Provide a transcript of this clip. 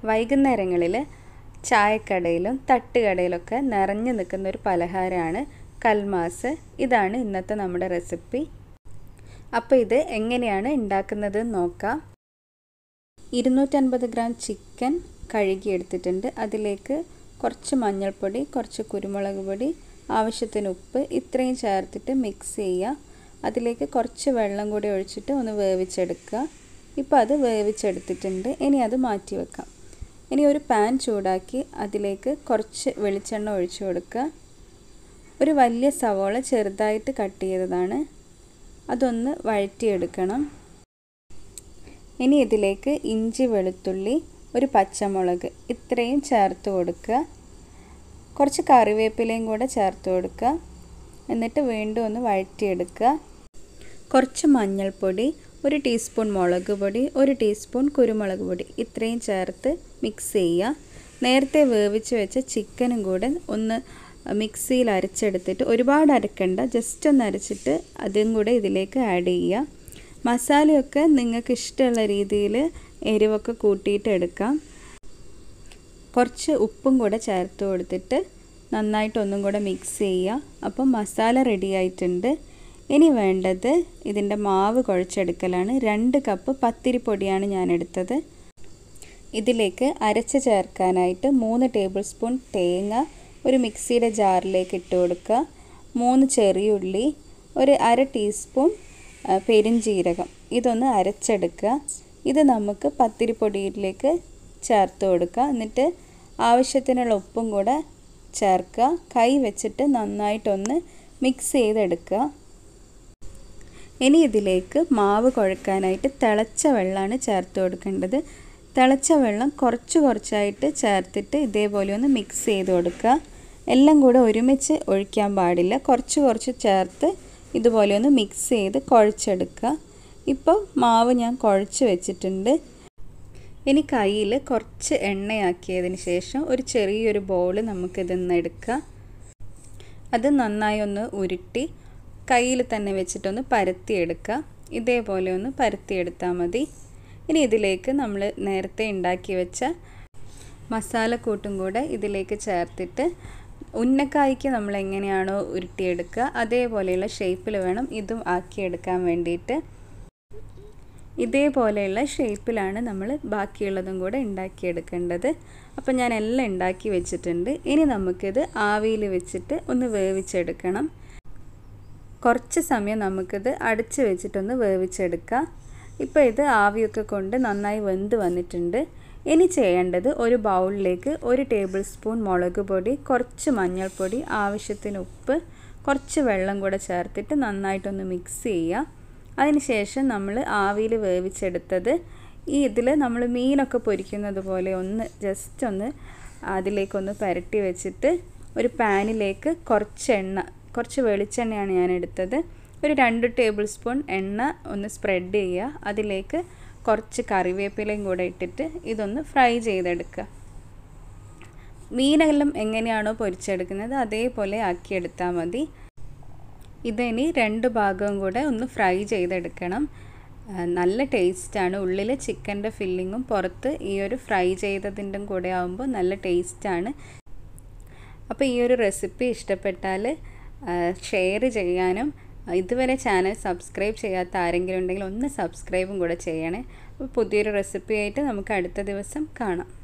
വൈകുന്നേരങ്ങളിൽ ചായക്കടയിലും തട്ടുകടയിലൊക്കെ നിറഞ്ഞു നിൽക്കുന്ന ഒരു പലഹാരമാണ് കൽമാസ് ഇതാണ് ഇന്നത്തെ നമ്മുടെ റെസിപ്പി അപ്പോൾ ഇത് എങ്ങനെയാണ് ഉണ്ടാക്കുന്നത് നോക്കാം ഇരുന്നൂറ്റൻപത് ഗ്രാം ചിക്കൻ കഴുകിയെടുത്തിട്ടുണ്ട് അതിലേക്ക് കുറച്ച് മഞ്ഞൾപ്പൊടി കുറച്ച് കുരുമുളക് പൊടി ആവശ്യത്തിന് ഉപ്പ് ഇത്രയും ചേർത്തിട്ട് മിക്സ് ചെയ്യുക അതിലേക്ക് കുറച്ച് വെള്ളം കൂടി ഒഴിച്ചിട്ട് ഒന്ന് വേവിച്ചെടുക്കുക ഇപ്പോൾ അത് വേവിച്ചെടുത്തിട്ടുണ്ട് ഇനി അത് മാറ്റി വെക്കാം ഇനി ഒരു പാൻ ചൂടാക്കി അതിലേക്ക് കുറച്ച് വെളിച്ചെണ്ണ ഒഴിച്ചു കൊടുക്കുക ഒരു വലിയ സവോള ചെറുതായിട്ട് കട്ട് ചെയ്തതാണ് അതൊന്ന് വഴറ്റിയെടുക്കണം ഇനി ഇതിലേക്ക് ഇഞ്ചി വെളുത്തുള്ളി ഒരു പച്ചമുളക് ഇത്രയും ചേർത്ത് കൊടുക്കുക കുറച്ച് കറിവേപ്പിലയും കൂടെ ചേർത്ത് കൊടുക്കുക എന്നിട്ട് വീണ്ടും ഒന്ന് വഴറ്റിയെടുക്കുക കുറച്ച് മഞ്ഞൾപ്പൊടി ഒരു ടീസ്പൂൺ മുളക് പൊടി ഒരു ടീസ്പൂൺ കുരുമുളക് പൊടി ഇത്രയും ചേർത്ത് മിക്സ് ചെയ്യുക നേരത്തെ വേവിച്ച് വെച്ച ചിക്കനും കൂടെ ഒന്ന് മിക്സിയിൽ അരച്ചെടുത്തിട്ട് ഒരുപാട് അരക്കണ്ട ജസ്റ്റ് ഒന്ന് അരച്ചിട്ട് അതും കൂടെ ഇതിലേക്ക് ആഡ് ചെയ്യുക മസാലയൊക്കെ നിങ്ങൾക്ക് ഇഷ്ടമുള്ള രീതിയിൽ എരിവൊക്കെ കൂട്ടിയിട്ട് എടുക്കാം കുറച്ച് ഉപ്പും കൂടെ ചേർത്ത് കൊടുത്തിട്ട് നന്നായിട്ട് ഒന്നും കൂടെ മിക്സ് ചെയ്യുക അപ്പം മസാല റെഡി ആയിട്ടുണ്ട് ഇനി വേണ്ടത് ഇതിൻ്റെ മാവ് കുഴച്ചെടുക്കലാണ് രണ്ട് കപ്പ് പത്തിരിപ്പൊടിയാണ് ഞാൻ എടുത്തത് ഇതിലേക്ക് അരച്ച് ചേർക്കാനായിട്ട് മൂന്ന് ടേബിൾ സ്പൂൺ തേങ്ങ ഒരു മിക്സിയുടെ ജാറിലേക്ക് ഇട്ട് കൊടുക്കുക മൂന്ന് ചെറിയുള്ളി ഒരു അര ടീസ്പൂൺ പെരിഞ്ജീരകം ഇതൊന്ന് അരച്ചെടുക്കുക ഇത് നമുക്ക് പത്തിരിപ്പൊടിയിലേക്ക് ചേർത്ത് കൊടുക്കുക എന്നിട്ട് ആവശ്യത്തിനുള്ള ഉപ്പും കൂടെ ചേർക്കുക കൈ വെച്ചിട്ട് നന്നായിട്ടൊന്ന് മിക്സ് ചെയ്തെടുക്കുക ഇനി ഇതിലേക്ക് മാവ് കുഴക്കാനായിട്ട് തിളച്ച വെള്ളമാണ് ചേർത്ത് കൊടുക്കേണ്ടത് തിളച്ച വെള്ളം കുറച്ച് കുറച്ചായിട്ട് ചേർത്തിട്ട് ഇതേപോലെ ഒന്ന് മിക്സ് ചെയ്ത് കൊടുക്കുക എല്ലാം കൂടെ ഒരുമിച്ച് ഒഴിക്കാൻ പാടില്ല കുറച്ച് കുറച്ച് ചേർത്ത് ഇതുപോലെ ഒന്ന് മിക്സ് ചെയ്ത് കുഴച്ചെടുക്കുക ഇപ്പോൾ മാവ് ഞാൻ കുഴച്ച് വെച്ചിട്ടുണ്ട് ഇനി കയ്യിൽ കുറച്ച് എണ്ണയാക്കിയതിന് ശേഷം ഒരു ചെറിയൊരു ബോൾ നമുക്കിതൊന്ന് എടുക്കുക അത് നന്നായി ഒന്ന് ഉരുട്ടി കയ്യിൽ തന്നെ വെച്ചിട്ടൊന്ന് പരത്തിയെടുക്കുക ഇതേപോലെ ഒന്ന് പരത്തിയെടുത്താൽ മതി ഇനി ഇതിലേക്ക് നമ്മൾ നേരത്തെ ഉണ്ടാക്കി വെച്ച മസാലക്കൂട്ടും കൂടെ ഇതിലേക്ക് ചേർത്തിട്ട് ഉന്നക്കായ്ക്ക് നമ്മൾ എങ്ങനെയാണോ ഉരുട്ടിയെടുക്കുക അതേപോലെയുള്ള ഷേപ്പിൽ വേണം ഇതും ആക്കിയെടുക്കാൻ വേണ്ടിയിട്ട് ഇതേപോലെയുള്ള ഷേപ്പിലാണ് നമ്മൾ ബാക്കിയുള്ളതും കൂടെ ഉണ്ടാക്കിയെടുക്കേണ്ടത് അപ്പോൾ ഞാൻ എല്ലാം ഉണ്ടാക്കി വെച്ചിട്ടുണ്ട് ഇനി നമുക്കിത് ആവിയിൽ വെച്ചിട്ട് ഒന്ന് വേവിച്ചെടുക്കണം കുറച്ച് സമയം നമുക്കിത് അടച്ച് വെച്ചിട്ടൊന്ന് വേവിച്ചെടുക്കാം ഇപ്പോൾ ഇത് ആവിയൊക്കെ കൊണ്ട് നന്നായി വെന്ത് വന്നിട്ടുണ്ട് ഇനി ചെയ്യേണ്ടത് ഒരു ബൗളിലേക്ക് ഒരു ടേബിൾ സ്പൂൺ മുളക് പൊടി കുറച്ച് മഞ്ഞൾപ്പൊടി ആവശ്യത്തിന് ഉപ്പ് കുറച്ച് വെള്ളം കൂടെ ചേർത്തിട്ട് നന്നായിട്ടൊന്ന് മിക്സ് ചെയ്യുക അതിനുശേഷം നമ്മൾ ആവിയിൽ വേവിച്ചെടുത്തത് ഈ ഇതിൽ നമ്മൾ മീനൊക്കെ പൊരിക്കുന്നത് പോലെ ഒന്ന് ജസ്റ്റ് ഒന്ന് അതിലേക്കൊന്ന് പുരട്ടി വെച്ചിട്ട് ഒരു പാനിലേക്ക് കുറച്ച് എണ്ണ കുറച്ച് വെളിച്ചെണ്ണയാണ് ഞാൻ എടുത്തത് ഒരു രണ്ട് ടേബിൾ സ്പൂൺ എണ്ണ ഒന്ന് സ്പ്രെഡ് ചെയ്യുക അതിലേക്ക് കുറച്ച് കറിവേപ്പിലയും കൂടെ ഇട്ടിട്ട് ഇതൊന്ന് ഫ്രൈ ചെയ്തെടുക്കുക മീനെല്ലാം എങ്ങനെയാണോ പൊരിച്ചെടുക്കുന്നത് അതേപോലെ ആക്കിയെടുത്താൽ മതി ഇതിനി രണ്ട് ഭാഗവും കൂടെ ഒന്ന് ഫ്രൈ ചെയ്തെടുക്കണം നല്ല ടേസ്റ്റാണ് ഉള്ളിൽ ചിക്കൻ്റെ ഫില്ലിങ്ങും പുറത്ത് ഈ ഒരു ഫ്രൈ ചെയ്തതിൻ്റെ കൂടെ ആകുമ്പോൾ നല്ല ടേസ്റ്റാണ് അപ്പോൾ ഈ ഒരു റെസിപ്പി ഇഷ്ടപ്പെട്ടാൽ ഷെയർ ചെയ്യാനും ഇതുവരെ ചാനൽ സബ്സ്ക്രൈബ് ചെയ്യാത്ത ആരെങ്കിലും ഉണ്ടെങ്കിൽ ഒന്ന് സബ്സ്ക്രൈബും കൂടെ ചെയ്യണേ അപ്പോൾ പുതിയൊരു റെസിപ്പി ആയിട്ട് നമുക്ക് അടുത്ത ദിവസം കാണാം